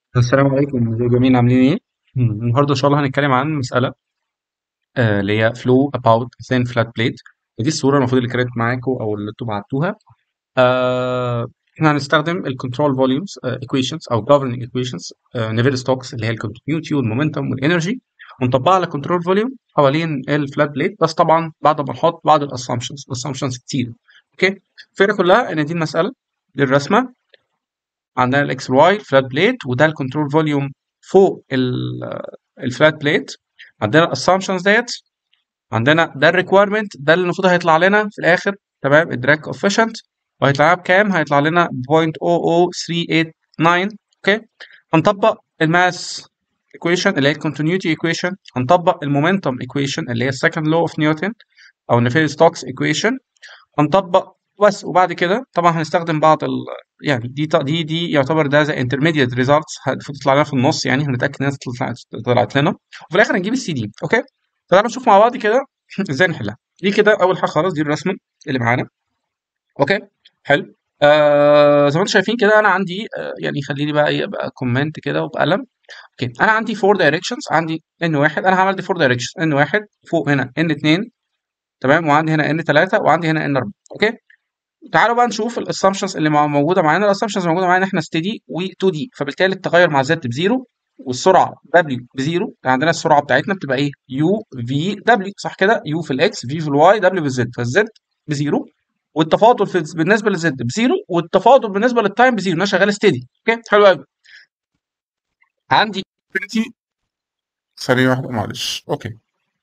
السلام عليكم ازيكم جميعا عاملين ايه؟ مم، النهارده ان شاء الله هنتكلم عن مسألة آه، اللي هي flow about thin flat plate ودي الصورة المفروض اللي كانت معاكم او اللي انتوا بعتوها آه، احنا هنستخدم الكنترول فوليومز equations او governing equations نيفيل ستوكس اللي هي الكونتينيوتي والمومنتم والانرجي ونطبقها على كنترول فوليوم حوالين الفلات بليت بس طبعا بعد ما نحط بعض الاسامبشنز الاسامبشنز كتير اوكي الفكرة كلها ان دي المسألة دي الرسمة عندنا الاكس واي فلات بليت وده الكنترول فوليوم فوق الفلات بليت عندنا الاسامبشنز ديت عندنا ده الريكويرمنت ده اللي المفروض هيطلع لنا في الاخر تمام الدراك كوفيشنت وهيطلع لنا بكام هيطلع لنا 0.00389 اوكي هنطبق الماس equation اللي هي الكونتينيوتي equation هنطبق المومنتوم equation اللي هي السكند لو اوف نيوتن او النيفيل ستوكس equation هنطبق بس وبعد كده طبعا هنستخدم بعض ال... يعني دي دي دي يعتبر ده زي انترميديت ريزلتس هتطلع لنا في النص يعني هنتاكد انها طلعت طلعت لنا وفي الاخر هنجيب السي دي اوكي تعالوا نشوف مع بعض كده ازاي نحلها دي كده اول حاجه خلاص دي الرسمه اللي معانا اوكي حلو آه زي ما انتم شايفين كده انا عندي آه يعني خليني بقى ايه بقى كومنت كده وبقلم اوكي انا عندي فور دايركشنز عندي ان واحد انا عملت فور دايركشنز ان واحد فوق هنا ان اتنين تمام وعندي هنا ان تلاته وعندي هنا ان اربعه اوكي تعالوا بقى نشوف الاسامبشنز اللي موجوده معانا الاسامبشنز موجوده معانا احنا ستيدي و2 دي فبالتالي التغير مع زد بزيرو والسرعه دبليو بزيرو عندنا السرعه بتاعتنا بتبقى ايه يو في دبليو صح كده يو في الاكس في في الواي دبليو في الزد فالزد بزيرو والتفاضل في بالنسبه للزد بزيرو والتفاضل بالنسبه للتايم بزيرو انا شغال ستيدي اوكي حلو قوي عندي انفينيتي ثانية واحدة معلش اوكي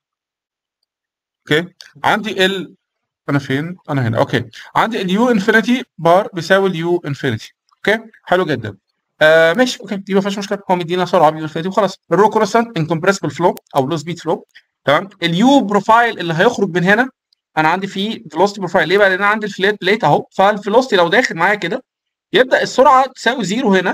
اوكي عندي ال انا فين؟ انا هنا اوكي عندي اليو انفينيتي بار بيساوي اليو انفينيتي اوكي حلو جدا آه ماشي اوكي دي ما فيهاش مشكله هو مدينا سرعه بيو انفينيتي وخلاص الرو كونستانت انكمبرسبل فلو او لو سبيد فلو تمام اليو بروفايل اللي هيخرج من هنا انا عندي فيه فيلوسيتي بروفايل ليه بقى؟ لان انا عندي الفلات بليت اهو فالفيلوسيتي لو داخل معايا كده يبدا السرعه تساوي زيرو هنا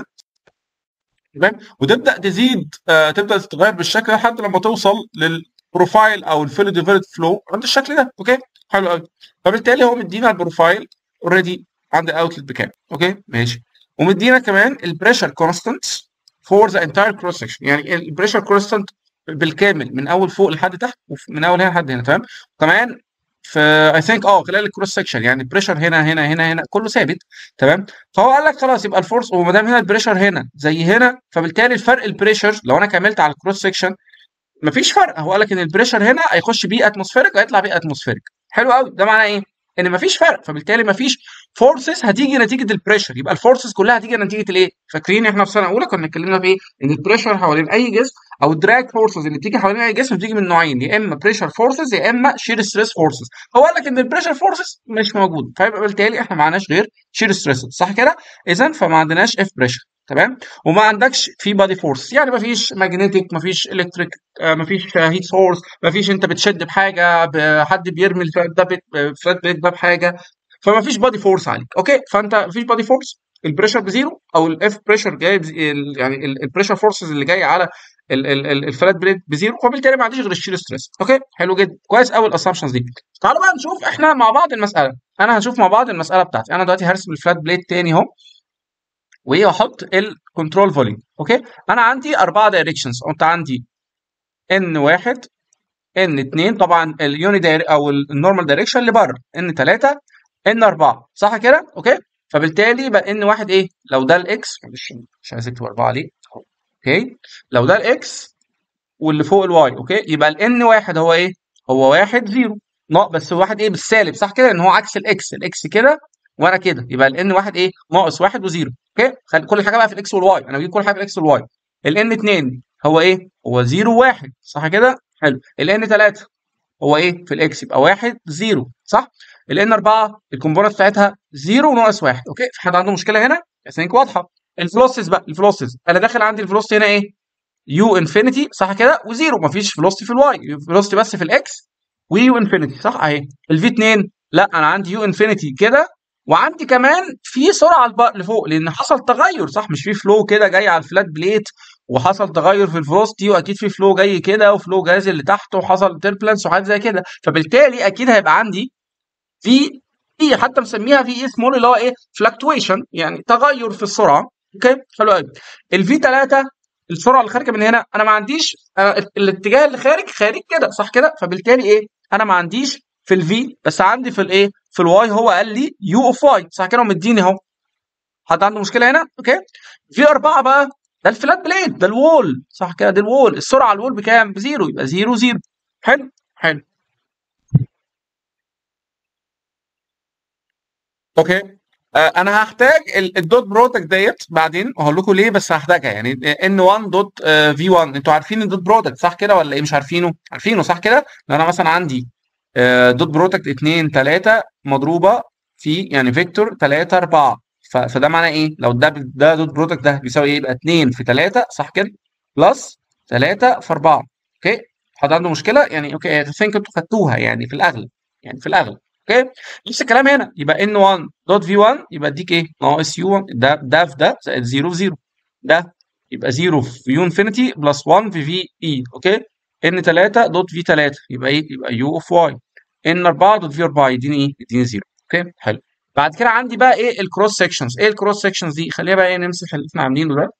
تمام وتبدا تزيد آه تبدا تتغير بالشكل ده لحد لما توصل للبروفايل او الفيلو ديفلوبد فلو عند الشكل ده اوكي حلو قوي فبالتالي هو مدينا البروفايل اوريدي عند الاوتلت بكام اوكي ماشي ومدينا كمان البريشر كونستانت فور ذا انتاير كروس سكشن يعني البريشر كونستانت بالكامل من اول فوق لحد تحت ومن اول هنا لحد هنا تمام كمان في اي ثينك اه خلال الكروس سكشن يعني البريشر هنا هنا هنا هنا كله ثابت تمام فهو قال لك خلاص يبقى الفورس وما دام هنا البريشر هنا زي هنا فبالتالي الفرق البريشر لو انا كملت على الكروس سكشن مفيش فرق هو قال لك ان البريشر هنا هيخش بيه اتموسفيريك وهيطلع بيه اتموسفيريك حلو قوي ده معناه ايه ان مفيش فرق فبالتالي مفيش فورسز هتيجي نتيجه البريشر يبقى الفورسز كلها هتيجي نتيجه الايه فاكرين احنا في سنه اولى كنا اتكلمنا في ايه ان البريشر حوالين اي جسم او الدراج فورسز اللي بتيجي حوالين اي جسم بتيجي من نوعين يا اما بريشر فورسز يا اما شير ستريس فورسز هو قال لك ان البريشر فورسز مش موجود فيبقى بالتالي احنا ما عندناش غير شير ستريس صح كده اذا فما عندناش اف بريشر تمام وما عندكش في بادي فورس يعني ما فيش ماجنتيك ما فيش الكتريك ما فيش هيت سورس ما فيش انت بتشد بحاجه حد بيرمي الفلات ده فلات بليت ده بحاجه فما فيش بادي فورس عليك اوكي فانت ما فيش بادي فورس البريشر بزيرو او الاف بريشر جاي يعني البريشر فورسز اللي جاي على الفلات بليت بزيرو وبالتالي ما عنديش غير الشير ستريس اوكي حلو جدا كويس قوي الاسامبشنز دي تعالوا بقى نشوف احنا مع بعض المساله انا هشوف مع بعض المساله بتاعتي انا دلوقتي هرسم الفلات بليت تاني اهو وايه احط الكنترول فوليوم اوكي انا عندي اربعه دايركشنز قلت عندي ان واحد ان اتنين طبعا اليوني داير او النورمال دايركشن اللي بره ان تلاته ان اربعه صح كده اوكي فبالتالي يبقى ان واحد ايه لو ده الاكس معلش مش عايز اكتب اربعه ليه اوكي لو ده الاكس واللي فوق الواي اوكي يبقى الان واحد هو ايه هو واحد زيرو ناقص بس واحد ايه بالسالب صح كده ان هو عكس الاكس الاكس كده وانا كده يبقى الان واحد ايه ناقص واحد وزيرو اوكي خلي كل حاجه بقى في الاكس والواي انا بجيب كل حاجه في الاكس والواي الان 2 هو ايه هو 0 1 صح كده حلو الان 3 هو ايه في الاكس يبقى 1 0 صح الان 4 الكومبوننت بتاعتها 0 ناقص 1 اوكي في حد عنده مشكله هنا ثينك واضحه الفلوسز بقى الفلوسز انا داخل عندي الفلوسيتي هنا ايه يو انفينيتي صح كده وزيرو مفيش فلوسيتي في الواي فلوسيتي بس في الاكس ويو انفينيتي صح اهي الفي 2 لا انا عندي يو انفينيتي كده وعندي كمان في سرعه لفوق لان حصل تغير صح مش في فلو كده جاي على الفلات بليت وحصل تغير في الفلوستي واكيد في فلو جاي كده وفلو جاي لتحت وحصل تربلنس وحاجات زي كده فبالتالي اكيد هيبقى عندي في في حتى مسميها في ايه سمول اللي هو ايه فلكتويشن يعني تغير في السرعه اوكي حلو قوي الفي 3 السرعه اللي خارجه من هنا انا ما عنديش أنا الاتجاه اللي خارج خارج كده صح كده فبالتالي ايه انا ما عنديش في الفي بس عندي في الايه في الواي هو قال لي يو اوف واي صح كده ومديني اهو حد عنده مشكله هنا اوكي في 4 بقى ده الفلات بليت ده الوول صح كده ده الوول السرعه على الوول بكام بزيرو يبقى زيرو زيرو حلو حلو اوكي آه انا هحتاج ال- الدوت برودكت ديت بعدين وهقول لكم ليه بس هحتاجها يعني ان 1 دوت في 1 انتوا عارفين الدوت برودكت صح كده ولا ايه مش عارفينه؟ عارفينه صح كده؟ لو انا مثلا عندي آه، دوت برودكت 2 3 مضروبه في يعني فيكتور 3 4 ف- فده معناه ايه؟ لو ده ده دوت برودكت ده بيساوي ايه؟ يبقى 2 في 3 صح كده؟ بلس 3 في 4 اوكي؟ حد عنده مشكله؟ يعني اوكي I think انتوا خدتوها يعني في الاغلب يعني في الاغلب اوكي؟ نفس الكلام هنا يبقى ان 1 دوت في 1 يبقى اديك ايه؟ ناقص يو 1 ده ده في ده زائد 0 في 0 ده يبقى 0 في يو انفينيتي بلس 1 في في اي اوكي؟ ان 3 دوت في 3 يبقى ايه؟ يبقى يو اوف واي ان 4 دوت في 4 يديني ايه؟ يديني 0 اوكي؟ حلو بعد كده عندي بقى ايه الكروس سكشنز ايه الكروس سكشنز دي؟ خلينا بقى ايه نمسح اللي احنا عاملينه ده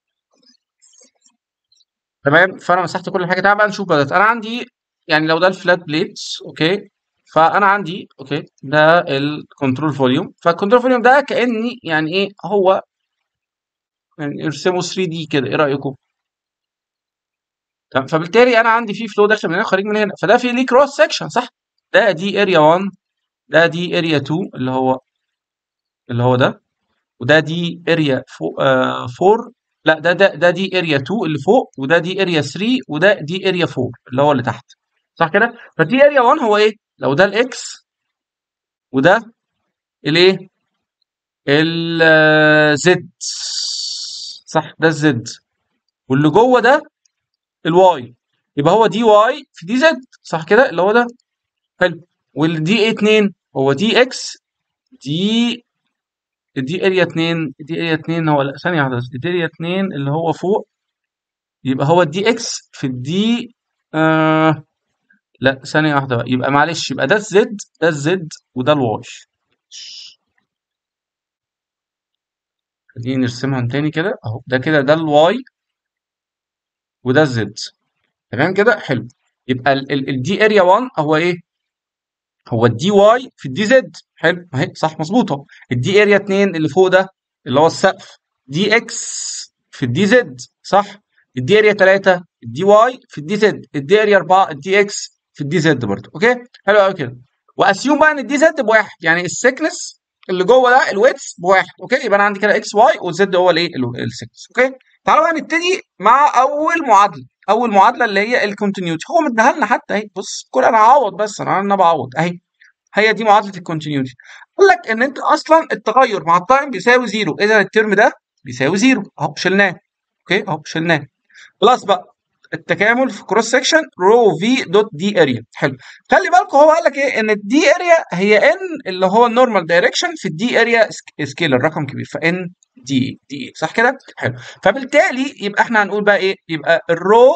تمام فانا مسحت كل حاجه تعال بقى نشوف بدات انا عندي يعني لو ده الفلات بليتس اوكي فانا عندي اوكي ده الكنترول فوليوم فالكنترول فوليوم ده كاني يعني ايه هو يعني ارسمه 3 دي كده ايه رايكم تمام فبالتالي انا عندي فيه فلو داخل من هنا خارج من هنا فده في ليه كروس سكشن صح ده دي اريا 1 ده دي اريا 2 اللي هو اللي هو ده وده دي اريا 4 لا ده ده ده دي اريا 2 اللي فوق وده دي اريا 3 وده دي اريا 4 اللي هو اللي تحت صح كده فدي اريا 1 هو ايه لو ده الاكس وده الايه الزد صح ده الزد واللي جوه ده الواي يبقى هو دي واي في دي زد صح كده اللي هو ده حلو والدي ايه 2 هو دي اكس دي دي اريا 2 دي اريا 2 هو لا ثانيه واحده بس دي اريا 2 اللي هو فوق يبقى هو الدي اكس في الدي آه لا ثانيه واحده بقى يبقى معلش يبقى ده الزد ده الزد وده الواي خلينا نرسمها تاني كده اهو ده كده ده الواي وده الزد تمام كده حلو يبقى الدي اريا 1 هو ايه هو الدي واي في الدي زد حلو اهي صح مظبوطه الدي اريا 2 اللي فوق ده اللي هو السقف دي اكس في الدي زد صح الدي اريا 3 الدي واي في الدي زد الدي اريا 4 الدي اكس في الدي زد برضه اوكي حلو قوي كده واسيوم بقى ان الدي زد بواحد يعني السكنس اللي جوه ده الويتس بواحد اوكي يبقى انا عندي كده اكس واي والزد هو الايه السكنس اوكي تعالوا بقى نبتدي مع اول معادله اول معادله اللي هي الكونتينيوتي هو مديها لنا حتى اهي بص كل انا هعوض بس انا انا بعوض اهي هي دي معادله الكونتينيوتي قال لك ان انت اصلا التغير مع التايم بيساوي زيرو اذا الترم ده بيساوي زيرو اهو شلناه اوكي اهو شلناه خلاص بقى التكامل في كروس سكشن رو في دوت دي اريا حلو خلي بالكم هو قال لك ايه ان الدي اريا هي ان اللي هو النورمال دايركشن في الدي اريا سكيلر رقم كبير فان دي دي صح كده حلو فبالتالي يبقى احنا هنقول بقى ايه يبقى الرو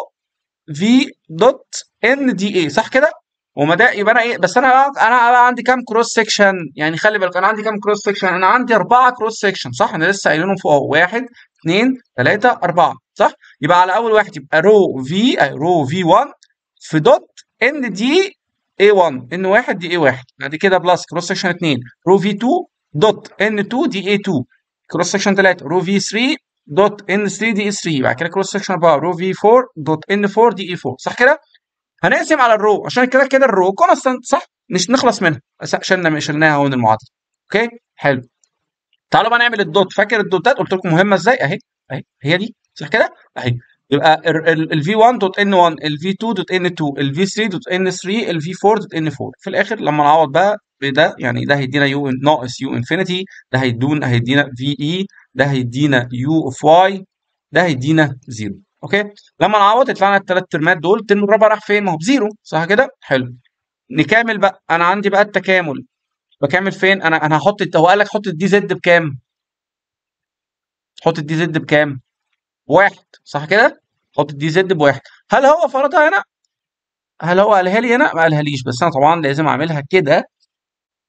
في دوت ان دي اي صح كده وما ده يبقى انا ايه بس انا انا بقى عندي كام كروس سكشن يعني خلي بالك انا عندي كام كروس سكشن انا عندي اربعه كروس سكشن صح انا لسه قايلينهم فوق اهو واحد اثنين ثلاثه اربعه صح يبقى على اول واحد يبقى رو في رو في 1 في دوت ان دي اي 1 ان واحد دي اي واحد بعد كده بلس كروس سكشن 2 رو في 2 دوت ان 2 دي اي 2 كروس سكشن 3 رو في 3 دوت ان 3 دي اي 3 بعد كده كروس سكشن 4 رو في 4 دوت ان 4 دي اي 4 صح كده هنقسم على الرو عشان كده كده الرو كونستانت صح مش نخلص منها بس شلنا شلناها اهو من المعادله اوكي حلو تعالوا بقى نعمل الدوت فاكر الدوتات قلت لكم مهمه ازاي اهي اهي هي دي صح كده اهي يبقى ال v1 دوت n1 ال v2 دوت n2 ال v3 دوت n3 ال v4 دوت n4 في الاخر لما نعوض بقى بده يعني ده هيدينا يو ناقص يو انفينيتي ده هيدون هيدينا في اي ده هيدينا يو اوف واي ده هيدينا زيرو اوكي لما نعوض يطلع لنا الثلاث ترمات دول الترم الرابع راح فين ما هو بزيرو صح كده حلو نكمل بقى انا عندي بقى التكامل بكمل فين انا انا هحط هو قال لك حط الدي زد بكام حط الدي زد بكام واحد صح كده حط الدي زد بواحد هل هو فرضها هنا هل هو قالها لي هنا ما قالها ليش بس انا طبعا لازم اعملها كده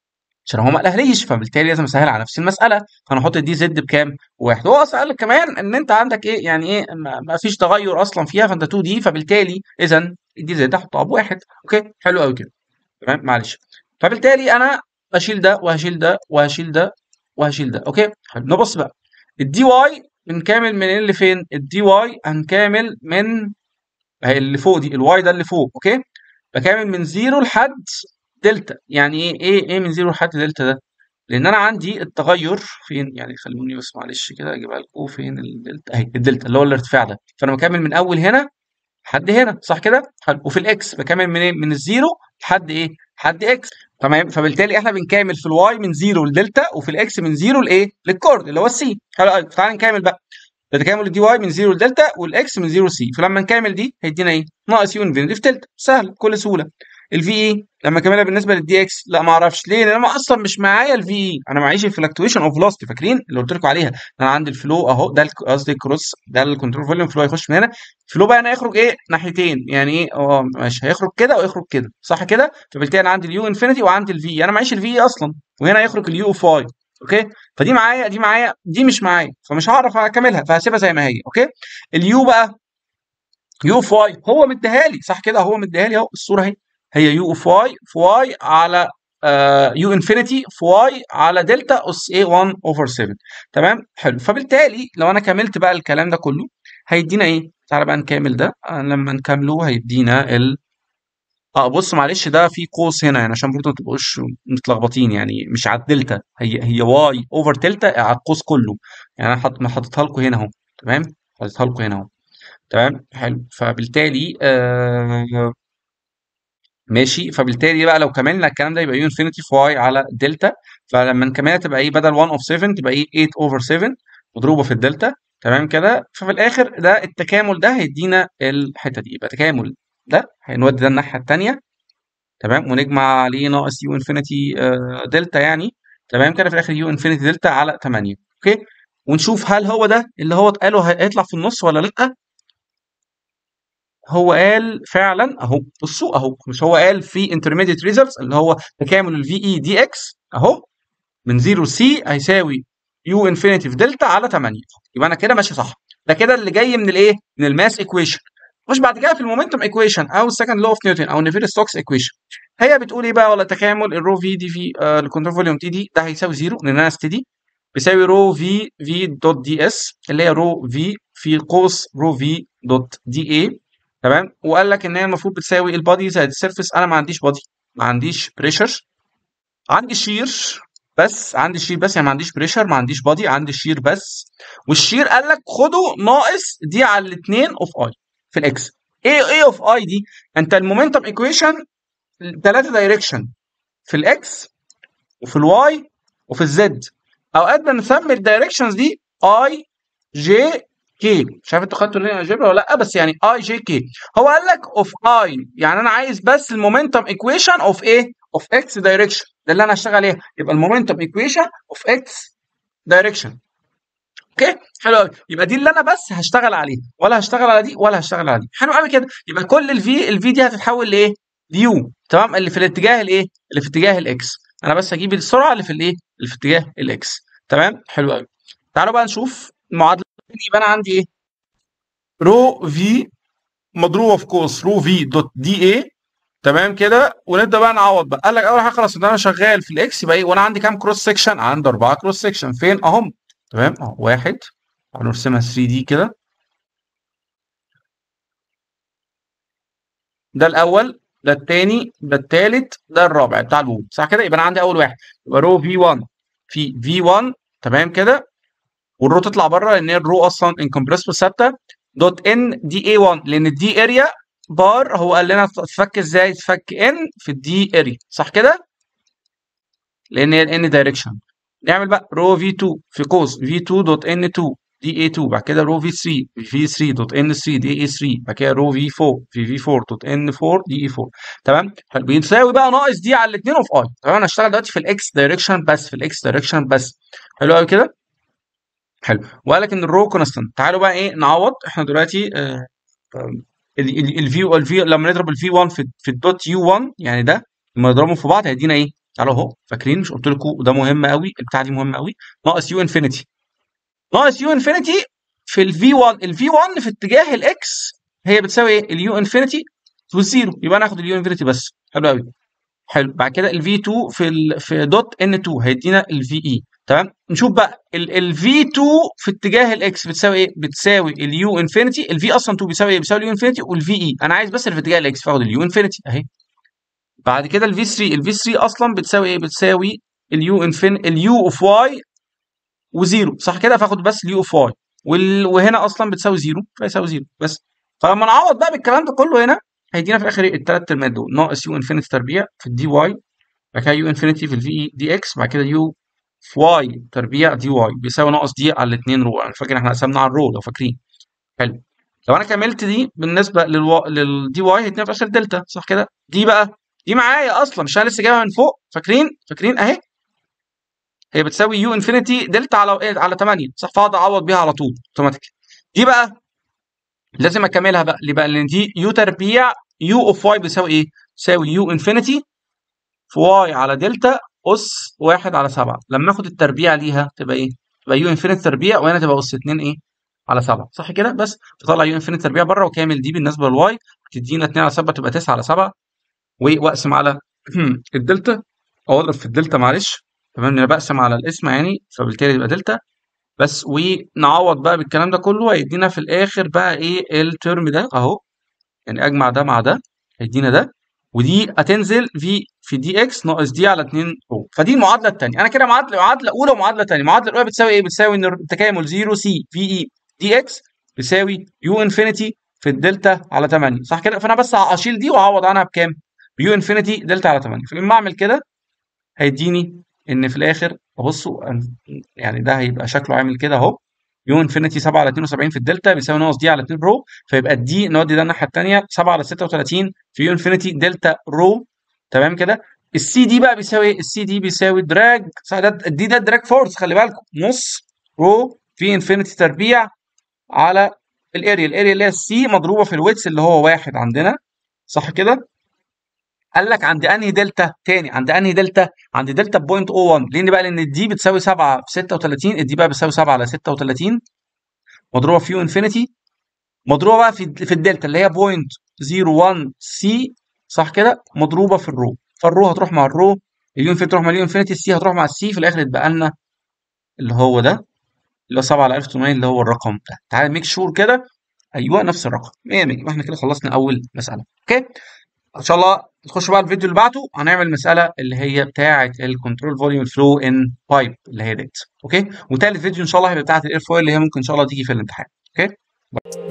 عشان هو ما قالهاليش فبالتالي لازم اسهل على نفسي المساله فانا احط الدي زد بكام؟ واحد هو اصلا قال لك كمان ان انت عندك ايه يعني ايه ما ما فيش تغير اصلا فيها فانت 2 دي فبالتالي اذا الدي زد احطها بواحد اوكي حلو قوي كده تمام معلش فبالتالي انا هشيل ده وهشيل ده وهشيل ده وهشيل ده اوكي حلو نبص بقى الدي واي بنكامل من اللي فين الدي واي هنكامل من اهي اللي فوق دي الواي ده اللي فوق اوكي بكامل من زيرو لحد دلتا يعني ايه ايه ايه من زيرو لحد دلتا ده لان انا عندي التغير فين يعني خلوني بس معلش كده اجيبها لكم فين الدلتا اهي الدلتا اللي هو الارتفاع ده فانا بكمل من اول هنا لحد هنا صح كده حلو وفي الاكس بكمل من ايه من الزيرو لحد ايه لحد اكس تمام فبالتالي احنا بنكامل في الواي من زيرو لدلتا وفي الاكس من زيرو لايه للكورد اللي هو السي حلو قوي تعالى نكمل بقى ده تكامل الدي واي من زيرو لدلتا والاكس من زيرو لسي فلما نكامل دي هيدينا ايه ناقص يو انفينيتي في دلتا سهل بكل سهوله الفي اي لما اكملها بالنسبه للدي اكس لا ما اعرفش ليه لان انا اصلا مش معايا الفي اي انا معيش الفلكتويشن اوف فيلوسيتي فاكرين اللي قلت لكم عليها انا عندي الفلو اهو ده الك- قصدي الكروس ده الكنترول فوليوم فلو هيخش من هنا الفلو بقى هنا هيخرج ايه ناحيتين يعني ايه اه ماشي هيخرج كده ويخرج كده صح كده فبالتالي انا عندي اليو انفينيتي وعندي الفي انا معيش الفي اي اصلا وهنا هيخرج اليو اوف اي اوكي فدي معايا دي معايا دي مش معايا فمش هعرف اكملها فهسيبها زي ما هي اوكي اليو بقى يو اوف واي هو مديها لي صح كده هو مديها لي اهو الصوره اهي هي يو اوف واي في واي على يو انفينيتي في واي على دلتا اس اي 1 اوفر 7 تمام حلو فبالتالي لو انا كملت بقى الكلام ده كله هيدينا ايه تعالى بقى نكمل ده آه، لما نكمله هيدينا ال اه بص معلش ده في قوس هنا يعني عشان برضه ما تبقوش متلخبطين يعني مش على الدلتا هي هي واي اوفر دلتا على القوس كله يعني انا حاط حاططها لكم هنا اهو تمام حاططها لكم هنا اهو تمام حلو فبالتالي آه ماشي فبالتالي بقى لو كملنا الكلام ده يبقى يو انفينيتي في واي على دلتا فلما نكملها تبقى ايه بدل 1 اوف 7 تبقى ايه 8 اوفر 7 مضروبه في الدلتا تمام كده ففي الاخر ده التكامل ده هيدينا الحته دي يبقى تكامل ده هنودي ده الناحيه الثانيه تمام ونجمع عليه ناقص يو انفينيتي دلتا يعني تمام كده في الاخر يو انفينيتي دلتا على 8 اوكي ونشوف هل هو ده اللي هو اتقاله هيطلع في النص ولا لا هو قال فعلا اهو بصوا اهو مش هو قال في intermediate results اللي هو تكامل الفي اي دي اكس اهو من 0 سي هيساوي يو انفينيتي في دلتا على 8 يبقى انا كده ماشي صح ده كده اللي جاي من الايه من الماس ايكويشن مش بعد كده في المومنتوم ايكويشن او السكند لو اوف نيوتن او نيفير ستوكس ايكويشن هي بتقول ايه بقى ولا تكامل الرو في دي في آه الكونترول فوليوم تي دي ده هيساوي زيرو لان انا ستدي بيساوي رو في في دوت دي اس اللي هي رو في في قوس رو في دوت دي اي تمام وقال لك ان هي المفروض بتساوي البادي زائد السيرفيس انا ما عنديش بادي ما عنديش بريشر عندي شير بس عندي شير بس يعني ما عنديش بريشر ما عنديش بادي عندي شير بس والشير قال لك خده ناقص دي على الاثنين اوف اي في الاكس ايه ايه اوف اي دي انت المومنتم ايكويشن ثلاثه دايركشن في الاكس وفي الواي وفي الزد اوقات بنسمي الدايركشنز دي اي جي كي مش عارف انتوا خدتوا ليه الجبر ولا لا بس يعني اي جي كي هو قال لك اوف اي يعني انا عايز بس المومنتم ايكويشن اوف ايه اوف اكس دايركشن ده اللي انا هشتغل عليها يبقى المومنتم ايكويشن اوف اكس دايركشن اوكي حلو قوي يبقى دي اللي انا بس هشتغل عليها ولا هشتغل على دي ولا هشتغل على دي حلو قوي كده يبقى كل الفي الفي دي هتتحول لايه ليو تمام اللي في الاتجاه الايه اللي في اتجاه الاكس انا بس هجيب السرعه اللي في الايه اللي في اتجاه الاكس تمام حلو قوي تعالوا بقى نشوف المعادله يبقى انا عندي ايه رو في مضروبه في قوس رو في دوت دي اي تمام كده ونبدا بقى نعوض بقى قال لك اول حاجه خلاص ان انا شغال في الاكس يبقى ايه وانا عندي كام كروس سكشن عندي اربعه كروس سكشن فين اهم تمام اهو واحد هنرسمها 3 دي كده ده الاول ده الثاني ده الثالث ده الرابع بتاع الوول صح كده يبقى انا عندي اول واحد يبقى رو في 1 في في 1 تمام كده والرو تطلع بره لان هي الرو اصلا انكمبرسبل ثابته دوت ان دي اي 1 لان الدي اريا بار هو قال لنا تفك ازاي تفك ان في الدي اريا صح كده لان هي الان دايركشن نعمل بقى رو في 2 في قوس في 2 دوت ان 2 دي اي 2 بعد كده رو في 3 في 3 دوت ان 3 دي اي 3 بعد كده رو في 4 في في 4 دوت ان 4 دي اي 4 تمام حلو بيساوي بقى ناقص دي على الاثنين اوف اي تمام انا هشتغل دلوقتي في الاكس دايركشن بس في الاكس دايركشن بس حلو قوي كده حلو وقال لك ان الرو كونستانت تعالوا بقى ايه نعوض احنا دلوقتي آه الفي الفي لما نضرب الفي 1 في في الدوت يو 1 يعني ده لما نضربهم في بعض هيدينا ايه تعالوا اهو فاكرين مش قلت لكم وده مهم قوي البتاعه دي مهمه قوي ناقص يو انفينيتي ناقص يو انفينيتي في الفي 1 الفي 1 في اتجاه الاكس هي بتساوي ايه اليو انفينيتي والزيرو يبقى ناخد اليو انفينيتي بس حلو قوي حلو بعد كده الفي 2 في ال في دوت ان 2 هيدينا الفي اي تمام نشوف بقى الفي 2 في اتجاه الاكس بتساوي ايه بتساوي اليو انفينيتي الفي اصلا 2 بيساوي ايه بيساوي اليو انفينيتي والفي اي انا عايز بس اللي في اتجاه الاكس فاخد اليو انفينيتي اهي بعد كده الفي 3 الفي 3 اصلا بتساوي ايه بتساوي اليو انفين اليو اوف واي وزيرو صح كده فاخد بس اليو اوف واي وال... وهنا اصلا بتساوي زيرو فيساوي زيرو بس فلما نعوض بقى بالكلام ده كله هنا هيدينا في الاخر ايه الثلاث ترمات دول ناقص يو انفينيتي تربيع في الدي واي بعد كده يو انفينيتي في الفي دي اكس بعد كده يو في واي تربيع دي واي بيساوي ناقص دي على الاثنين رو انا فاكر احنا قسمنا على الرو لو فاكرين حلو لو انا كملت دي بالنسبه للو... للدي واي هيدينا في الاخر دلتا صح كده دي بقى دي معايا اصلا مش انا لسه جايبها من فوق فاكرين فاكرين اهي هي بتساوي يو انفينيتي دلتا على ايه على 8 صح فاقعد اعوض بيها على طول اوتوماتيك دي بقى لازم اكملها بقى ليه بقى لان دي يو تربيع يو اوف واي بيساوي ايه بيساوي يو انفينيتي في واي على دلتا اس 1 على 7 لما اخد التربيع ليها تبقى ايه تبقى يو انفينيتي تربيع وهنا تبقى اس 2 ايه على 7 صح كده بس تطلع يو انفينيتي تربيع بره وكامل دي بالنسبه للواي تدينا 2 على 7 تبقى 9 على 7 واقسم على الدلتا او اضرب في الدلتا معلش تمام انا بقسم على الاسم يعني فبالتالي يبقى دلتا بس ونعوض بقى بالكلام ده كله هيدينا في الاخر بقى ايه الترم ده اهو يعني اجمع ده مع ده هيدينا ده ودي هتنزل في في دي اكس ناقص دي على 2 او فدي المعادله الثانيه انا كده معادله معادله اولى ومعادله ثانيه المعادله الاولى بتساوي ايه بتساوي ان التكامل 0 سي في اي دي اكس بيساوي يو انفينيتي في الدلتا على 8 صح كده فانا بس هشيل دي واعوض عنها بكام بيو انفينيتي دلتا على 8 فلما اعمل كده هيديني ان في الاخر بصوا يعني ده هيبقى شكله عامل كده اهو يو انفينيتي 7 على 72 في الدلتا بيساوي ناقص دي على 2 رو فيبقى دي نودي ده الناحيه الثانيه 7 على 36 في يو انفينيتي دلتا رو تمام كده السي دي بقى بيساوي ايه؟ السي دي بيساوي دراج صح ده دي ده دراج فورس خلي بالكم نص رو في انفينيتي تربيع على الاريا الاريا اللي هي السي مضروبه في الويتس اللي هو واحد عندنا صح كده قال لك عند انهي دلتا تاني عند انهي دلتا عند دلتا بوينت 01 لان بقى لان دي بتساوي 7 في 36 دي بقى بتساوي 7 على 36 مضروبه في يو انفينيتي مضروبه بقى في في الدلتا اللي هي بوينت 01 سي صح كده مضروبه في الرو فالرو هتروح مع الرو اليو انفينيتي تروح مع اليو انفينيتي السي هتروح مع السي في الاخر يتبقى لنا اللي هو ده اللي هو 7 على 1800 اللي هو الرقم ده تعالى ميك شور كده ايوه نفس الرقم 100 100 احنا كده خلصنا اول مساله اوكي ان شاء الله تخشوا بقى الفيديو اللي بعده هنعمل المساله اللي هي بتاعه الكنترول فوليوم فلو ان بايب اللي هي ديت اوكي وتالت فيديو ان شاء الله هيبقى بتاعه الاير فويل اللي هي ممكن ان شاء الله تيجي في الامتحان اوكي